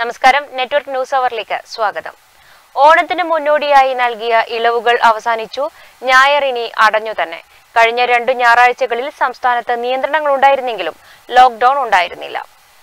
നമസ്കാരം network news അവറിലേക്ക് സ്വാഗതം ഓണത്തിന് മുന്നോടിയായി നൽകിയ ഇളവുകൾ അവസാനിച്ചു ഞായർ ഇനി അടഞ്ഞു തന്നെ കഴിഞ്ഞ രണ്ടു ഞായറാഴ്ചകളിൽ സംസ്ഥാനത്ത് നിയന്ത്രണങ്ങൾ ഉണ്ടായിരുന്നെങ്കിലും ലോക്ഡൌൺ ഉണ്ടായിരുന്നില്ല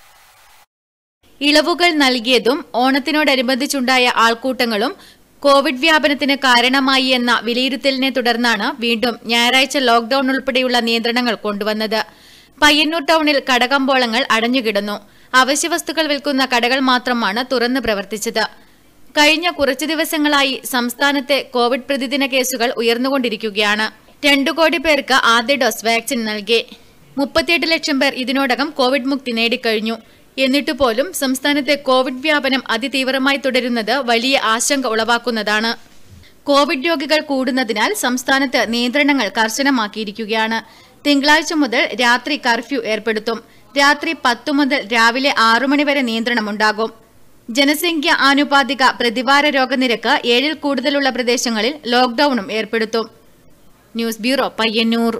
ഇളവുകൾ നൽകിയതും ഓണത്തിനോടനുബന്ധിച്ചുണ്ടായ ആൾക്കൂട്ടങ്ങളും കോവിഡ് വ്യാപനത്തിന് കാരണമായി എന്ന വിലയിരുത്തലിനെ തുടർന്നാണ് വീണ്ടും ഞായറാഴ്ച ലോക്ഡൌൺ ഉൾപ്പെടെയുള്ള നിയന്ത്രണങ്ങൾ കൊണ്ടുവന്നത് പയ്യന്നൂർ ടൌണിൽ കടകമ്പോളങ്ങൾ അടഞ്ഞുകിടന്നു അവശ്യവസ്തുക്കൾ വിൽക്കുന്ന കടകൾ മാത്രമാണ് തുറന്ന് പ്രവർത്തിച്ചത് കഴിഞ്ഞ കുറച്ചു ദിവസങ്ങളായി സംസ്ഥാനത്തെ കോവിഡ് പ്രതിദിന കേസുകൾ ഉയർന്നുകൊണ്ടിരിക്കുകയാണ് രണ്ടു കോടി പേർക്ക് ആദ്യ ഡോസ് വാക്സിൻ നൽകി മുപ്പത്തിയെട്ട് ലക്ഷം പേർ ഇതിനോടകം കോവിഡ് മുക്തി നേടിക്കഴിഞ്ഞു എന്നിട്ടു പോലും സംസ്ഥാനത്തെ കോവിഡ് വ്യാപനം അതിതീവ്രമായി തുടരുന്നത് വലിയ ആശങ്ക ഉളവാക്കുന്നതാണ് കോവിഡ് രോഗികൾ കൂടുന്നതിനാൽ സംസ്ഥാനത്ത് നിയന്ത്രണങ്ങൾ കർശനമാക്കിയിരിക്കുകയാണ് തിങ്കളാഴ്ച മുതൽ രാത്രി കർഫ്യൂ ഏർപ്പെടുത്തും രാത്രി പത്തു മുതൽ രാവിലെ ആറു മണിവരെ നിയന്ത്രണമുണ്ടാകും ജനസംഖ്യ ആനുപാതിക പ്രതിവാര രോഗനിരക്ക് ഏഴിൽ കൂടുതലുള്ള പ്രദേശങ്ങളിൽ ലോക്ഡൌണും ഏർപ്പെടുത്തും news bureau Payyanur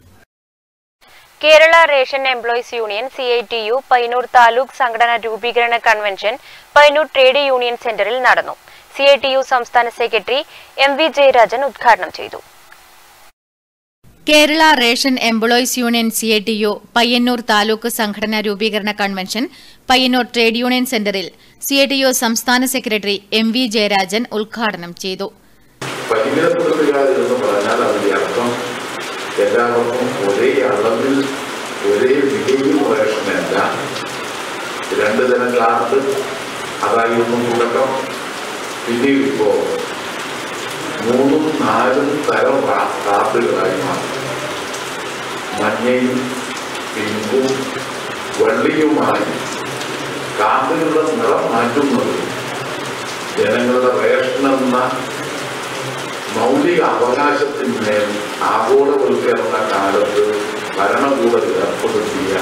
Kerala ration employees union C I T U Payyanur taluk സംഘടന രൂപീകരണ കൺവെൻഷൻ പയ്യന്നൂർ ട്രേഡ് യൂണിയൻ സെന്ററിൽ നടന്നു സി ഐ ടി യു സംസ്ഥാന സെക്രട്ടറി എം വി ജയരാജൻ ഉദ്ഘാടനം ചെയ്തു Kerala ration employees union C I T U Payyanur taluk സംഘടനാ രൂപീകരണ കൺവെൻഷൻ പയ്യന്നൂർ ട്രേഡ് യൂണിയൻ സെന്ററിൽ സി ഐ ടി യു സംസ്ഥാന സെക്രട്ടറി എം വി ജയരാജൻ ഉദ്ഘാടനം ചെയ്തു പരിമിതപ്പെടുത്തുകാരെന്ന് പറഞ്ഞാൽ അതിന്റെ അർത്ഥം എല്ലാവർക്കും ഒരേ അളവിൽ ഒരേ വിലയിൽ റേഷനല്ല രണ്ട് തരം കാർഡ് അതായിരുന്നു തുടക്കം പിന്നീട് ഇപ്പോ മൂന്നും നാലും തരം കാ- കാർഡുകളായി മാറി മഞ്ഞയും പിങ്കും വെള്ളിയുമായി കാർഡുകളുടെ നിറം മാറ്റുന്നത് ജനങ്ങളുടെ റേഷൻ എന്ന മൗലിക അവകാശത്തിന്മേൽ ആഗോളവൽക്കരണ കാലത്ത് ഭരണകൂടത്തിൽ ഏർപ്പെടുത്തിയ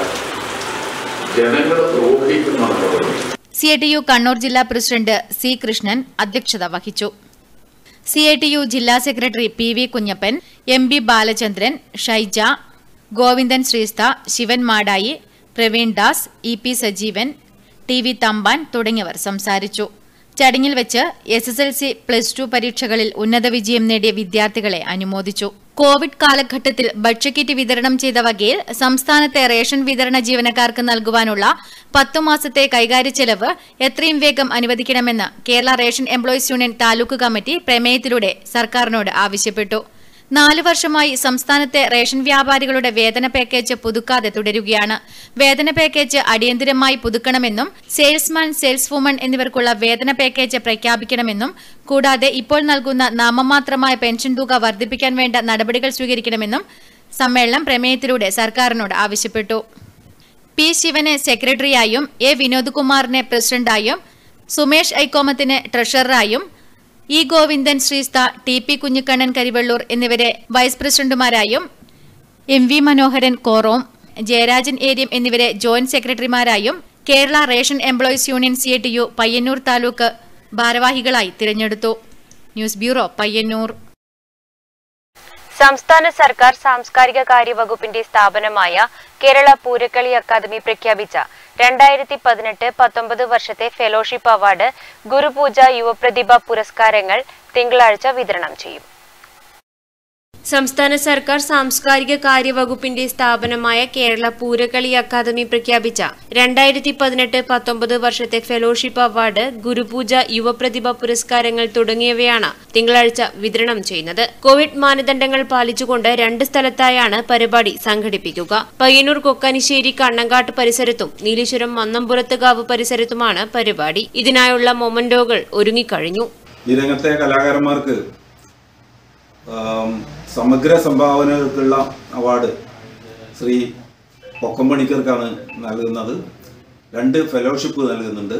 ജനങ്ങളെ ദ്രോഹിക്കുന്ന നടപടി C I T U Kannur ജില്ലാ പ്രസിഡന്റ് സി കൃഷ്ണൻ അധ്യക്ഷത വഹിച്ചു സി ഐ ടി യു ജില്ലാ secretary P V Kunhappan M B Balachandran Shaija Govindan Sreesta Shivan Madayi Praveen Das E P Sajeevan T V Thampan തുടങ്ങിയവർ സംസാരിച്ചു ചടങ്ങിൽ വെച്ച് S S L C plus two പരീക്ഷകളിൽ ഉന്നത വിജയം നേടിയ വിദ്യാർത്ഥികളെ അനുമോദിച്ചു കോവിഡ് കാലഘട്ടത്തിൽ ഭക്ഷ്യക്കിറ്റ് വിതരണം ചെയ്ത വകയിൽ സംസ്ഥാനത്തെ റേഷൻ വിതരണ ജീവനക്കാർക്ക് നൽകുവാനുള്ള പത്തു മാസത്തെ കൈകാര്യ ചെലവ് എത്രയും വേഗം അനുവദിക്കണമെന്ന് Kerala ration employees union taluk committee പ്രമേയത്തിലൂടെ സർക്കാരിനോട് ആവശ്യപ്പെട്ടു നാലു വർഷമായി സംസ്ഥാനത്തെ റേഷൻ വ്യാപാരികളുടെ വേതന പാക്കേജ് പുതുക്കാതെ തുടരുകയാണ് വേതന പാക്കേജ് അടിയന്തരമായി പുതുക്കണമെന്നും സെയിൽസ്മാൻ സെയിൽസ് വുമൺ എന്നിവർക്കുള്ള വേതന പാക്കേജ് പ്രഖ്യാപിക്കണമെന്നും കൂടാതെ ഇപ്പോൾ നൽകുന്ന നാമമാത്രമായ പെൻഷൻ തുക വർദ്ധിപ്പിക്കാൻ വേണ്ട നടപടികൾ സ്വീകരിക്കണമെന്നും സമ്മേളനം പ്രമേയത്തിലൂടെ സർക്കാരിനോട് ആവശ്യപ്പെട്ടു പി ശിവനെ സെക്രട്ടറിയായും എ വിനോദ് കുമാറിനെ പ്രസിഡന്റായും സുമേഷ് ഐക്കോമത്തിന് ട്രഷററായും E Govindan Sreesta T P Kunhikannan Karivellur എന്നിവരെ വൈസ് പ്രസിഡന്റുമാരായും എം വി മനോഹരൻ കോറോം ജയരാജൻ ഏരിയം എന്നിവരെ ജോയിന്റ് സെക്രട്ടറിമാരായും Kerala ration employees union C T U Payyanur taluk ഭാരവാഹികളായി തിരഞ്ഞെടുത്തു ന്യൂസ് ബ്യൂറോ പയ്യന്നൂർ സംസ്ഥാന സർക്കാർ സാംസ്കാരിക കാര്യ വകുപ്പിന്റെ സ്ഥാപനമായ കേരള പൂരക്കളി അക്കാദമി പ്രഖ്യാപിച്ച രണ്ടായിരത്തി പതിനെട്ട് പത്തൊമ്പത് വർഷത്തെ ഫെലോഷിപ്പ് അവാർഡ് ഗുരുപൂജ യുവപ്രതിഭ പുരസ്കാരങ്ങൾ തിങ്കളാഴ്ച വിതരണം ചെയ്യും സംസ്ഥാന സർക്കാർ സാംസ്കാരിക കാര്യ വകുപ്പിന്റെ സ്ഥാപനമായ കേരള പൂരക്കളി അക്കാദമി പ്രഖ്യാപിച്ച രണ്ടായിരത്തി പതിനെട്ട് പത്തൊമ്പത് വർഷത്തെ ഫെലോഷിപ്പ് അവാർഡ് ഗുരുപൂജ യുവപ്രതിഭ പുരസ്കാരങ്ങൾ തുടങ്ങിയവയാണ് തിങ്കളാഴ്ച വിതരണം ചെയ്യുന്നത് കോവിഡ് മാനദണ്ഡങ്ങൾ പാലിച്ചുകൊണ്ട് രണ്ട് സ്ഥലത്തായാണ് പരിപാടി സംഘടിപ്പിക്കുക പയ്യന്നൂർ കൊക്കാനിശ്ശേരി കണ്ണങ്കാട്ട് പരിസരത്തും നീലീശ്വരം മന്നമ്പുറത്തുകാവ് പരിസരത്തുമാണ് പരിപാടി ഇതിനായുള്ള മൊമന്റോകൾ ഒരുങ്ങിക്കഴിഞ്ഞു ഈ രംഗത്തെ കലാകാരന്മാർക്ക് ആം, സമഗ്ര സംഭാവനകൾക്കുള്ള അവാർഡ് ശ്രീ പൊക്കമ്പണിക്കർക്കാണ് നൽകുന്നത് രണ്ട് ഫെലോഷിപ്പ് നൽകുന്നുണ്ട്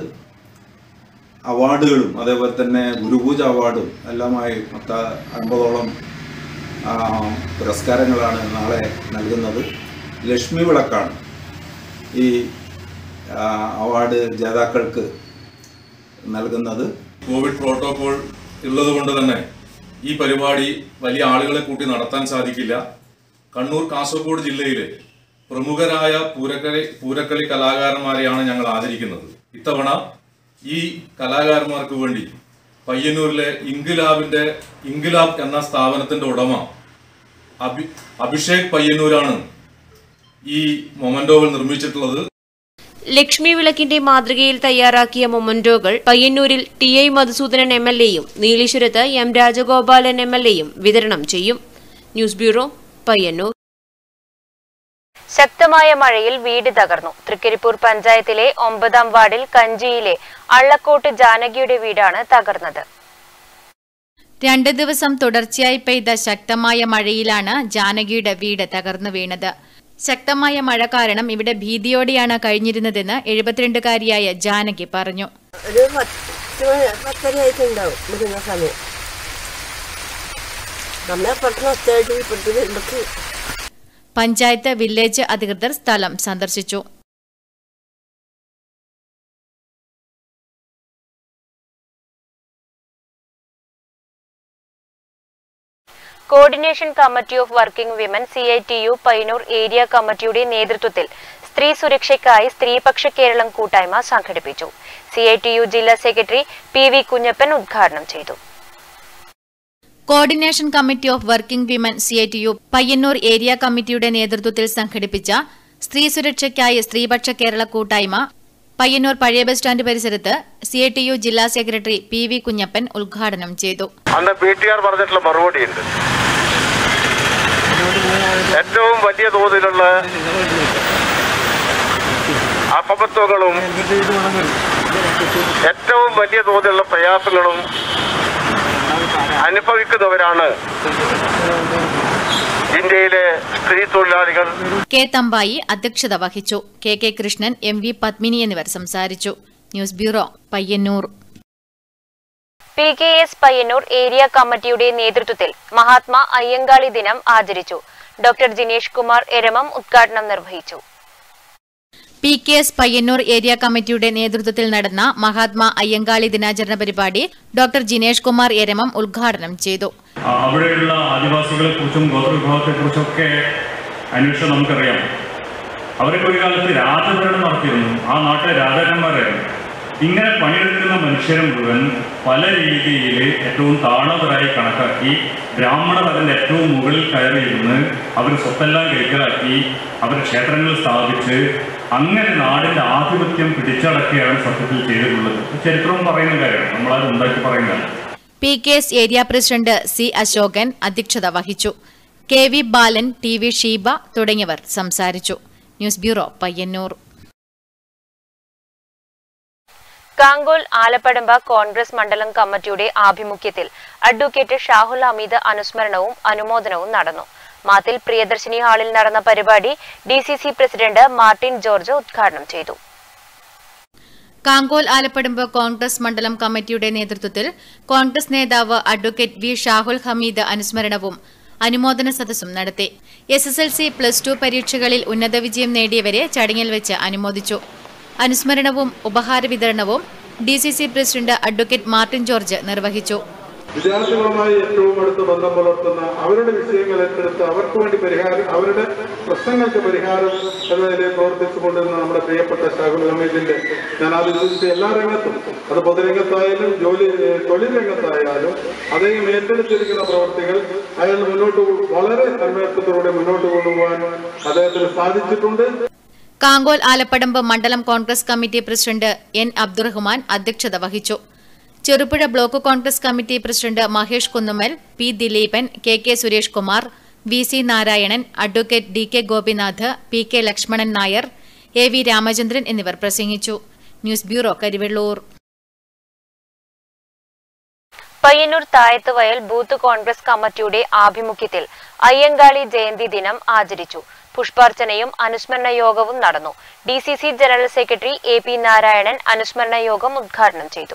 അവാർഡുകളും അതേപോലെ തന്നെ ഗുരുപൂജ അവാർഡും എല്ലാമായി മൊത്ത അൻപതോളം ആ, പുരസ്കാരങ്ങളാണ് നാളെ നൽകുന്നത് ലക്ഷ്മി വിളക്കാണ് ഈ ആ, അവാർഡ് ജേതാക്കൾക്ക് നൽകുന്നത് കോവിഡ് പ്രോട്ടോകോൾ ഉള്ളത് കൊണ്ട് തന്നെ ഈ പരിപാടി വലിയ ആളുകളെ കൂട്ടി നടത്താൻ സാധിക്കില്ല കണ്ണൂർ കാസർഗോഡ് ജില്ലയിലെ പ്രമുഖരായ പൂരക്കളി പൂരക്കളി കലാകാരന്മാരെയാണ് ഞങ്ങൾ ആദരിക്കുന്നത് ഇത്തവണ ഈ കലാകാരന്മാർക്ക് വേണ്ടി പയ്യന്നൂരിലെ ഇൻഗുലാബിന്റെ ഇൻഗുലാബ് എന്ന സ്ഥാപനത്തിന്റെ ഉടമ അഭി അഭിഷേക് പയ്യന്നൂരാണ് ഈ മൊമന്റോകൾ നിർമ്മിച്ചിട്ടുള്ളത് ലക്ഷ്മി വിളക്കിന്റെ മാതൃകയിൽ തയ്യാറാക്കിയ മൊമന്റോകൾ പയ്യന്നൂരിൽ T I Madhusoodanan M L എയും നീലീശ്വരത്ത് എം രാജഗോപാലൻ എം എൽ എയും വിതരണം ചെയ്യും ന്യൂസ് ബ്യൂറോ പയ്യന്നൂർ ശക്തമായ മഴയിൽ വീട് തകർന്നു തൃക്കരിപ്പൂർ പഞ്ചായത്തിലെ ഒമ്പതാം വാർഡിൽ കഞ്ചിയിലെ അള്ളക്കോട്ട് ജാനകിയുടെ വീടാണ് തകർന്നത് രണ്ട് ദിവസം തുടർച്ചയായി പെയ്ത ശക്തമായ മഴയിലാണ് ജാനകിയുടെ വീട് തകർന്നു വീണത് ശക്തമായ മഴ കാരണം ഇവിടെ ഭീതിയോടെയാണ് കഴിഞ്ഞിരുന്നതെന്ന് എഴുപത്തിരണ്ടുകാരിയായ ജാനകി പറഞ്ഞു ഒരു പത്ത് മണി പത്തരയായിട്ടുണ്ടാവും വരുന്ന സമയം നമ്മെ പെട്ടെന്ന് ഒറ്റയായിട്ട് ഇപ്പോഴത്തെ വരുമ്പോഴേക്ക് പഞ്ചായത്ത് വില്ലേജ് അധികൃതർ സ്ഥലം സന്ദർശിച്ചു coordination committee of working women C I T U Payyanur area കമ്മിറ്റിയുടെ നേതൃത്വത്തിൽ സ്ത്രീ സുരക്ഷയ്ക്കായി സ്ത്രീപക്ഷ കേരളം കൂട്ടായ്മ സംഘടിപ്പിച്ചു സി ഐ ടി യു ജില്ലാ സെക്രട്ടറി പി വി കുഞ്ഞപ്പൻ ഉദ്ഘാടനം ചെയ്തു coordination committee of working women C I T U Payyanur area കമ്മിറ്റിയുടെ നേതൃത്വത്തിൽ സംഘടിപ്പിച്ച സ്ത്രീ സുരക്ഷയ്ക്കായി സ്ത്രീപക്ഷ കേരള കൂട്ടായ്മ പയ്യന്നൂർ പഴയ ബസ് സ്റ്റാൻഡ് പരിസരത്ത് സി ഐ ടി യു ജില്ലാ സെക്രട്ടറി പി വി കുഞ്ഞപ്പൻ ഉദ്ഘാടനം ചെയ്തു അന്ന് പി ടി ആർ പറഞ്ഞിട്ടുള്ള മറുപടിയുണ്ട് ഏറ്റവും വലിയ തോതിലുള്ള അപമത്വങ്ങളും ഏറ്റവും വലിയ തോതിലുള്ള പ്രയാസങ്ങളും അനുഭവിക്കുന്നവരാണ് ഇന്ത്യയിലെ സ്ത്രീ തൊഴിലാളികൾ കെ തമ്പായി അധ്യക്ഷത വഹിച്ചു K K Krishnan M V Padmini എന്നിവർ സംസാരിച്ചു news bureau Payyanur P K S Payyanur area കമ്മിറ്റിയുടെ നേതൃത്വത്തിൽ മഹാത്മാ അയ്യങ്കാളി ദിനം ആചരിച്ചു ഡോക്ടർ ജിനേഷ് കുമാർ എരമം ഉദ്ഘാടനം നിർവഹിച്ചു P K S Payyanur area കമ്മിറ്റിയുടെ നേതൃത്വത്തിൽ നടന്ന മഹാത്മാ അയ്യങ്കാളി ദിനാചരണ പരിപാടി ഡോക്ടർ ജിനേഷ് കുമാർ എരമം ഉദ്ഘാടനം ചെയ്തു ആ, അവിടെയുള്ള ആദിവാസികളെ കുറിച്ചും ഗോത്രവിഭാഗത്തെ കുറിച്ചൊക്കെ അന്വേഷണം നമുക്കറിയാം അവരൊക്കെ ഒരു കാലത്ത് രാജഭരണം നടത്തിയിരുന്നു ആ നാട്ടിലെ രാജാക്കന്മാരായിരുന്നു ഇങ്ങനെ പണിയെടുക്കുന്ന മനുഷ്യരെ മുഴുവൻ പല രീതിയിൽ ഏറ്റവും താണവരായി കണക്കാക്കി ബ്രാഹ്മണർ അതിൻ്റെ ഏറ്റവും മുകളിൽ കയറിയിരുന്ന് അവർ സ്വത്തെല്ലാം കൈക്കലാക്കി അവർ ക്ഷേത്രങ്ങൾ സ്ഥാപിച്ച് അങ്ങനെ നാടിൻ്റെ ആധിപത്യം പിടിച്ചടക്കുകയാണ് സത്യത്തിൽ ചെയ്തിട്ടുള്ളത് ചരിത്രം പറയുന്ന കാര്യമാണ് നമ്മളത് ഉണ്ടാക്കി പറയുന്നതാണ് P K S area president C Ashokan അധ്യക്ഷത വഹിച്ചു K V Balan T V Sheeba തുടങ്ങിയവർ സംസാരിച്ചു ന്യൂസ് ബ്യൂറോ പയ്യന്നൂർ കാങ്കോൽ ആലപ്പടമ്പ കോൺഗ്രസ് മണ്ഡലം കമ്മിറ്റിയുടെ ആഭിമുഖ്യത്തിൽ അഡ്വക്കേറ്റ് ഷാഹുൽ ഹമീദ് അനുസ്മരണവും അനുമോദനവും നടന്നു മാത്തിൽ പ്രിയദർശിനി ഹാളിൽ നടന്ന പരിപാടി D C C president Martin George ഉദ്ഘാടനം ചെയ്തു കാങ്കോൽ ആലപ്പടമ്പ് കോൺഗ്രസ് മണ്ഡലം കമ്മിറ്റിയുടെ നേതൃത്വത്തിൽ കോൺഗ്രസ് നേതാവ് അഡ്വക്കേറ്റ് വി ഷാഹുൽ ഹമീദ് അനുസ്മരണവും അനുമോദന സദസ്സും നടത്തി S S L C plus two പരീക്ഷകളിൽ ഉന്നത വിജയം നേടിയവരെ ചടങ്ങിൽ വെച്ച് അനുമോദിച്ചു അനുസ്മരണവും ഉപഹാര വിതരണവും D C C president advocate Martin George നിർവഹിച്ചു വിദ്യാർത്ഥികളുമായി ഏറ്റവും അടുത്ത് ബന്ധം പുലർത്തുന്ന അവരുടെ വിഷയങ്ങൾ ഏറ്റെടുത്ത് അവർക്ക് വേണ്ടി പരിഹാരം അവരുടെ പ്രശ്നങ്ങൾക്ക് പരിഹാരം എന്ന നിലയിൽ പ്രവർത്തിച്ചുകൊണ്ടിരുന്ന നമ്മുടെ പ്രിയപ്പെട്ട ഷാഹുൽ ഹമീദിന്റെ ഞാൻ അത് വിശ്വസിച്ച എല്ലാ രംഗത്തും അത് പൊതുരംഗത്തായാലും ജോലി ഏഹ് തൊഴിൽ രംഗത്തായാലും അദ്ദേഹം ഏറ്റെടുത്തിരിക്കുന്ന പ്രവർത്തികൾ അയാൾ മുന്നോട്ട് കൊ- വളരെ തന്മയത്വത്തോടെ മുന്നോട്ട് കൊണ്ടുപോകാൻ അദ്ദേഹത്തിന് സാധിച്ചിട്ടുണ്ട് കാങ്കോൽ ആലപ്പടമ്പ് മണ്ഡലം Congress committee president N Abdurahman അധ്യക്ഷത വഹിച്ചു Cherupuzha block Congress committee president Mahesh Kunnummal P Dileepan K K Suresh Kumar V C Narayanan advocate D K Gopinath P K Lakshmanan Nair A V Ramachandran എന്നിവർ പ്രസംഗിച്ചു news bureau Karivellur Payyanur Thayathuvayal booth Congress കമ്മിറ്റിയുടെ ആഭിമുഖ്യത്തിൽ അയ്യങ്കാളി ജയന്തി ദിനം ആചരിച്ചു പുഷ്പാർച്ചനയും അനുസ്മരണ യോഗവും നടന്നു D C C general secretary A P Narayanan അനുസ്മരണ യോഗം ഉദ്ഘാടനം ചെയ്തു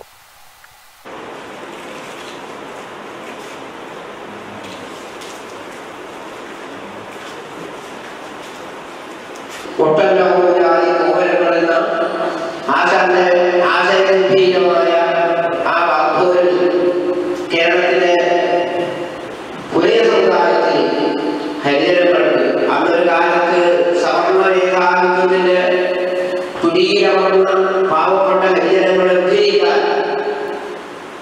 ഒട്ടനവധി ജാതി മോഹനങ്ങളെന്ന ആശാന്റെ ആശയഗംഭീരമായ ആ വാഗ്ദൂരിൽ കേരളത്തിലെ പുതിയ സമുദായത്തിൽ ഹരിജനങ്ങൾക്ക് അന്നൊരു കാലത്ത് സവർണ ഏകാധിപത്യത്തിന്റെ തുരീരമർന്ന പാവപ്പെട്ട ഹരിജനങ്ങളെ ഉദ്ധരിക്കാൻ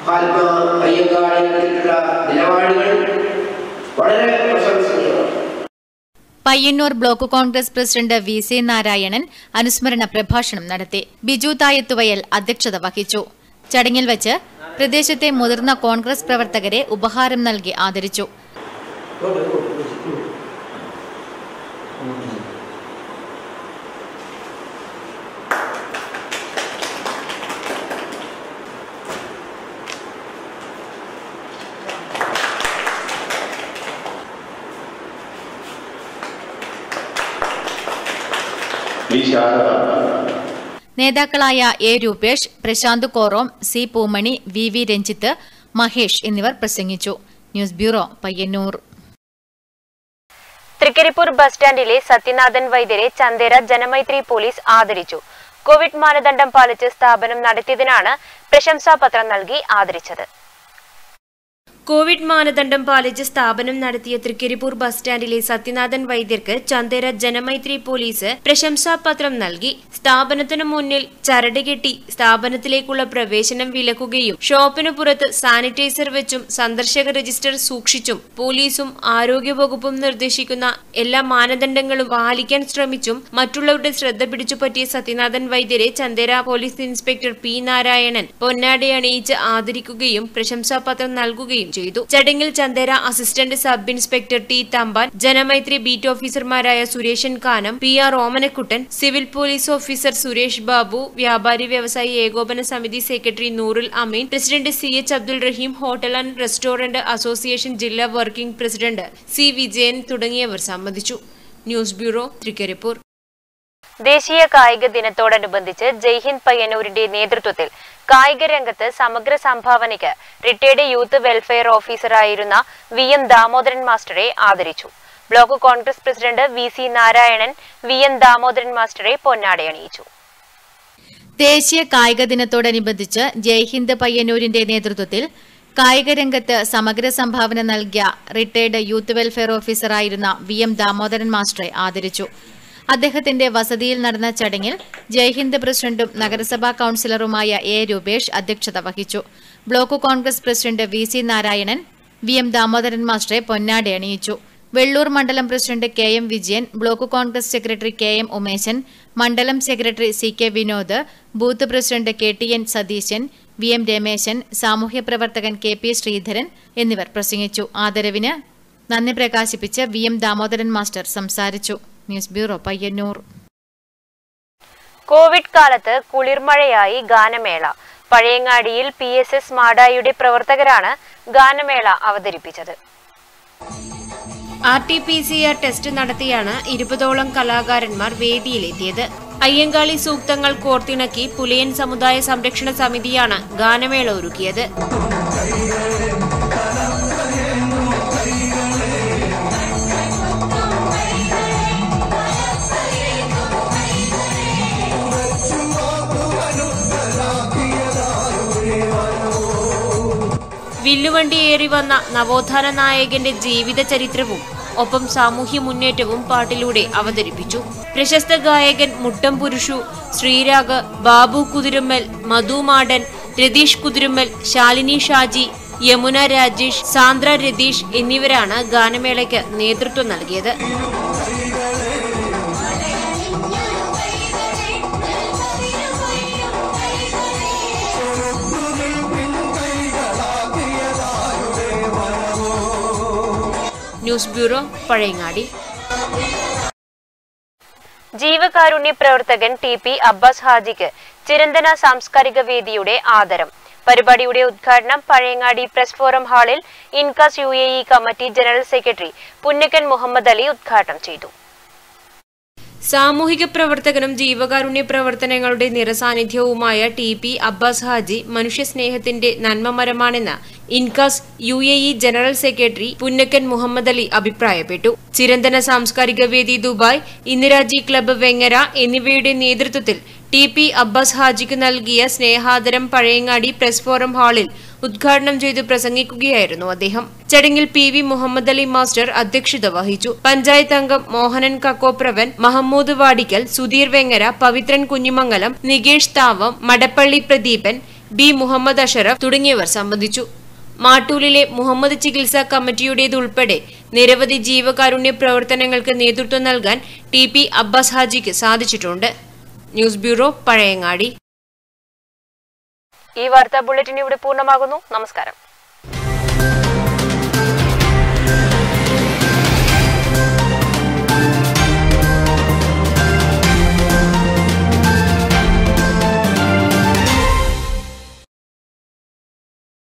ആത്മാ അയ്യങ്കാളി എടുത്തിട്ടുള്ള നിലപാടുകൾ വളരെ പ്രശംസനീയമാണ് Payyanur block Congress president V C Narayanan അനുസ്മരണ പ്രഭാഷണം നടത്തി ബിജു തായത്തുവയൽ അധ്യക്ഷത വഹിച്ചു ചടങ്ങിൽ വച്ച് പ്രദേശത്തെ മുതിർന്ന കോൺഗ്രസ് പ്രവർത്തകരെ ഉപഹാരം നൽകി ആദരിച്ചു നേതാക്കളായ A Rupesh Prashanth Korom C Poomani V V Ranjith Mahesh എന്നിവർ പ്രസംഗിച്ചു news bureau Payyanur Trikaripur bus സ്റ്റാൻഡിലെ സത്യനാഥൻ വൈദ്യരെ ചന്ദേര ജനമൈത്രി പോലീസ് ആദരിച്ചു കോവിഡ് മാനദണ്ഡം പാലിച്ച് സ്ഥാപനം നടത്തിയതിനാണ് പ്രശംസാപത്രം നൽകി ആദരിച്ചത് കോവിഡ് മാനദണ്ഡം പാലിച്ച് സ്ഥാപനം നടത്തിയ തൃക്കരിപ്പൂർ ബസ് സ്റ്റാൻഡിലെ സത്യനാഥൻ വൈദ്യർക്ക് ചന്ദേര ജനമൈത്രി പോലീസ് പ്രശംസാപത്രം നൽകി സ്ഥാപനത്തിനു മുന്നിൽ ചരട് കെട്ടി സ്ഥാപനത്തിലേക്കുള്ള പ്രവേശനം വിലക്കുകയും ഷോപ്പിനു പുറത്ത് സാനിറ്റൈസർ വെച്ചും സന്ദർശക രജിസ്റ്റർ സൂക്ഷിച്ചും പോലീസും ആരോഗ്യവകുപ്പും നിർദ്ദേശിക്കുന്ന എല്ലാ മാനദണ്ഡങ്ങളും പാലിക്കാൻ ശ്രമിച്ചും മറ്റുള്ളവരുടെ ശ്രദ്ധ പിടിച്ചുപറ്റിയ സത്യനാഥൻ വൈദ്യരെ Chandera police inspector P Narayanan പൊന്നാടി അണിയിച്ച് ആദരിക്കുകയും പ്രശംസാപത്രം നൽകുകയും ചെയ്തു ചടങ്ങിൽ Chandera assistant sub inspector T Thampan Janamaithri beat ഓഫീസർമാരായ Sureshan Kanam P R Omanakuttan civil police officer Suresh Babu വ്യാപാരി വ്യവസായി ഏകോപന സമിതി secretary Noorul Ameen president C H Abdul Rahim hotel and restaurant association ജില്ലാ വർക്കിംഗ് പ്രസിഡന്റ് സി വിജയൻ തുടങ്ങിയവർ സംബന്ധിച്ചു ന്യൂസ് ബ്യൂറോ തൃക്കരിപ്പൂർ ദേശീയ കായിക ദിനത്തോടനുബന്ധിച്ച് ജയ്ഹിന്ദ് പയ്യന്നൂരിന്റെ നേതൃത്വത്തിൽ കായിക രംഗത്ത് സമഗ്ര സംഭാവനയ്ക്ക് റിട്ടയർഡ് യൂത്ത് വെൽഫെയർ ഓഫീസറായിരുന്ന വി എം ദാമോദരൻ മാസ്റ്ററെ ആദരിച്ചു block Congress president V C Narayanan V N Damodaran മാസ്റ്ററെ പൊന്നാടയണിയിച്ചു ദേശീയ കായിക ദിനത്തോടനുബന്ധിച്ച് ജയ്ഹിന്ദ് പയ്യന്നൂരിന്റെ നേതൃത്വത്തിൽ കായിക രംഗത്ത് സമഗ്ര സംഭാവന നൽകിയ റിട്ടയർഡ് യൂത്ത് വെൽഫെയർ ഓഫീസറായിരുന്ന വി എം ദാമോദരൻ മാസ്റ്ററെ ആദരിച്ചു അദ്ദേഹത്തിന്റെ വസതിയിൽ നടന്ന ചടങ്ങിൽ ജയ്ഹിന്ദ് പ്രസിഡന്റും നഗരസഭാ കൌൺസിലറുമായ എ രൂപേഷ് അധ്യക്ഷത വഹിച്ചു block Congress president V C Narayanan V M Damodaran മാസ്റ്ററെ പൊന്നാടി അണിയിച്ചു വെള്ളൂർ മണ്ഡലം president K M Vijayan block Congress secretary K M Umeshan മണ്ഡലം secretary C K Vinod booth president K T N Satheeshan V M Rameshan സാമൂഹ്യ പ്രവർത്തകൻ കെ പി ശ്രീധരൻ എന്നിവർ പ്രസംഗിച്ചു ആദരവിന് നന്ദി പ്രകാശിപ്പിച്ച് വി എം ദാമോദരൻ മാസ്റ്റർ സംസാരിച്ചു ന്യൂസ് ബ്യൂറോ പയ്യന്നൂർ കോവിഡ് കാലത്ത് കുളിർമഴയായി ഗാനമേള പഴയങ്ങാടിയിൽ പി എസ് എസ് മാടായിയുടെ പ്രവർത്തകരാണ് ഗാനമേള അവതരിപ്പിച്ചത് R T P C R test നടത്തിയാണ് ഇരുപതോളം കലാകാരന്മാർ വേദിയിലെത്തിയത് അയ്യങ്കാളി സൂക്തങ്ങൾ കോർത്തിണക്കി പുലയൻ സമുദായ സംരക്ഷണ സമിതിയാണ് ഗാനമേള ഒരുക്കിയത് വില്ലുവണ്ടി ഏറി വന്ന നവോത്ഥാന നായകന്റെ ജീവിത ചരിത്രവും ഒപ്പം സാമൂഹ്യ മുന്നേറ്റവും പാട്ടിലൂടെ അവതരിപ്പിച്ചു പ്രശസ്ത ഗായകൻ മുട്ടം പുരുഷു ശ്രീരാഗ് ബാബു കുതിരുമ്മൽ മധു മാടൻ രതീഷ് കുതിരുമ്മൽ ശാലിനി ഷാജി യമുന രാജേഷ് സാന്ദ്ര രതീഷ് എന്നിവരാണ് ഗാനമേളയ്ക്ക് നേതൃത്വം നൽകിയത് ന്യൂസ് ബ്യൂറോ പഴയങ്ങാടി ജീവകാരുണ്യ പ്രവർത്തകൻ ടി പി അബ്ബാസ് ഹാജിക്ക് ചിരന്തന സാംസ്കാരിക വേദിയുടെ ആദരം പരിപാടിയുടെ ഉദ്ഘാടനം പഴയങ്ങാടി പ്രസ് ഫോറം ഹാളിൽ INKAS U A E committee general secretary Punnakkan Muhammad Ali ഉദ്ഘാടനം ചെയ്തു സാമൂഹിക പ്രവർത്തകനും ജീവകാരുണ്യ പ്രവർത്തനങ്ങളുടെ നിറസാന്നിധ്യവുമായ ടി പി അബ്ബാസ് ഹാജി മനുഷ്യസ്നേഹത്തിന്റെ നന്മമരമാണെന്ന് INKAS U A E general secretary Punnakkan Muhammad Ali അഭിപ്രായപ്പെട്ടു ചിരന്തന സാംസ്കാരിക വേദി ദുബായ് ഇന്ദിരാജി ക്ലബ്ബ് വെങ്ങര എന്നിവയുടെ നേതൃത്വത്തിൽ ടി പി അബ്ബാസ് ഹാജിക്ക് നൽകിയ സ്നേഹാദരം പഴയങ്ങാടി പ്രസ് ഫോറം ഹാളിൽ ഉദ്ഘാടനം ചെയ്ത് പ്രസംഗിക്കുകയായിരുന്നു അദ്ദേഹം ചടങ്ങിൽ P V Muhammad Ali master അധ്യക്ഷത വഹിച്ചു പഞ്ചായത്ത് അംഗം മോഹനൻ കക്കോപ്രവൻ മഹമ്മൂദ് വാടിക്കൽ സുധീർ വെങ്ങര പവിത്രൻ കുഞ്ഞിമംഗലം നികേഷ് താവം മടപ്പള്ളി പ്രദീപൻ ബി മുഹമ്മദ് അഷറഫ് തുടങ്ങിയവർ സംബന്ധിച്ചു മാട്ടൂലിലെ മുഹമ്മദ് ചികിത്സാ കമ്മിറ്റിയുടേതുൾപ്പെടെ നിരവധി ജീവകാരുണ്യ പ്രവർത്തനങ്ങൾക്ക് നേതൃത്വം നൽകാൻ ടി പി അബ്ബാസ് ഹാജിക്ക് സാധിച്ചിട്ടുണ്ട് ന്യൂസ് ബ്യൂറോ പഴയങ്ങാടി ഈ വാർത്താ ബുള്ളറ്റിൻ ഇവിടെ പൂർണ്ണമാകുന്നു നമസ്കാരം